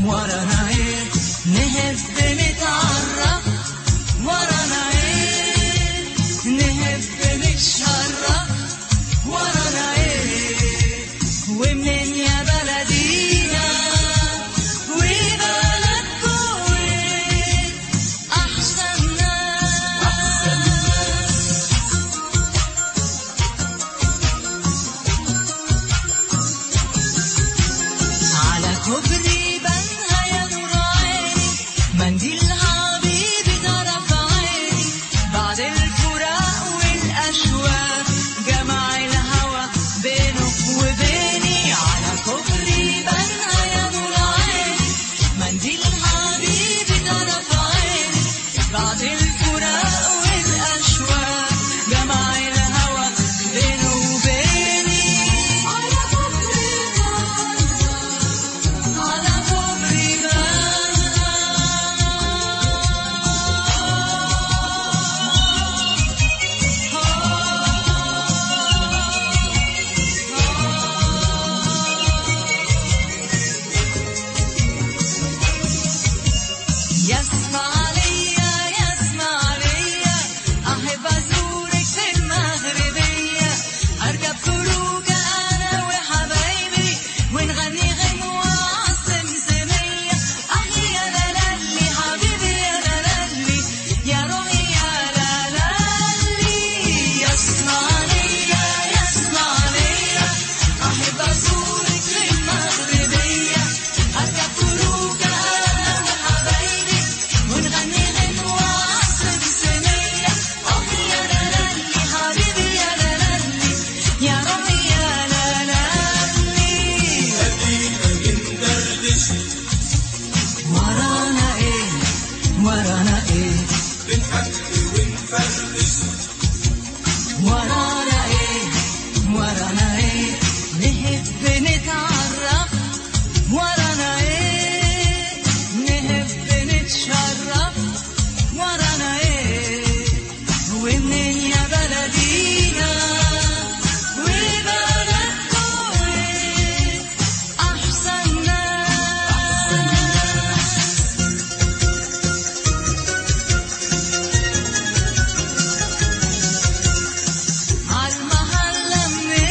ورانا ايه نحب نتعرف ورانا ايه نحب نتشرف ورانا ايه ومنين يا بلدينا وبلدكم ايه احسن ناس على كوبري بنها يا نور عيني منديل حبيبي طرف عيني بعد الفراق والأشواق جمع الهوى بينك وبيني على كوبري بنها يا نور عيني منديل حبيبي طرف عيني بعد الفراق والأشواق جمع الهوى بينه وبيني على كوبري على كوبري يسمع ليا يسمع ليا أحب أزورك في المغربية أركب فلوكة أنا وحبايبي ونغني غنوة عالسمسمية أخي يا لالي حبيبي يا لالي يا روحي يا لالي يسمع ليا يسمع ليا أحب أزورك في المغربية أركب فلوكة أنا وحبايبي ونغني غنوة عالسمسمية أخي يا لالي حبيبي يا لالي يا روحي يا لالي ورانا ايه ورانا ايه ورانا ايه ورانا ايه نحب نتعرف ورانا ايه نحب نتشرف ورانا ايه ومنين يا بلدينا وبلدكم ايه احسن ناس عالمحلة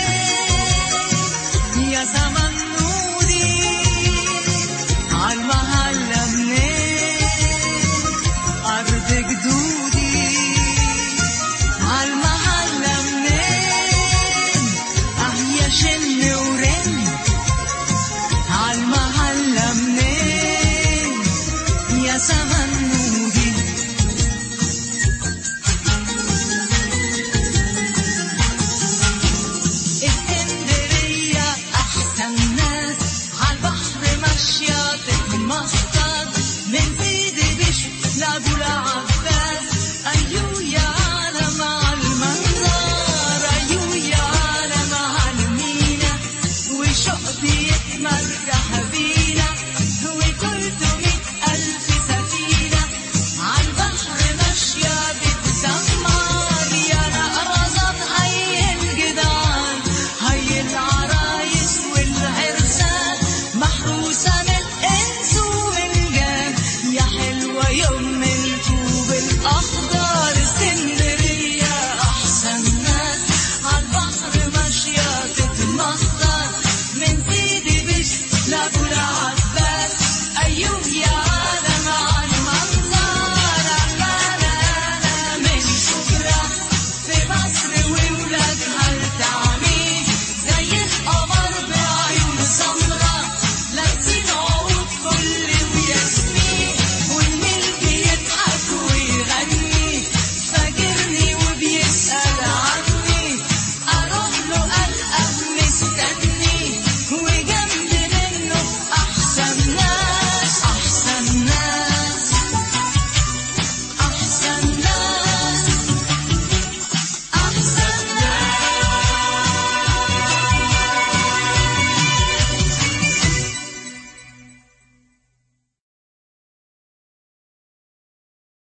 منين يا زمن نودي عالمحلة منين أرض جدودي عالمحلة منين أه يا شن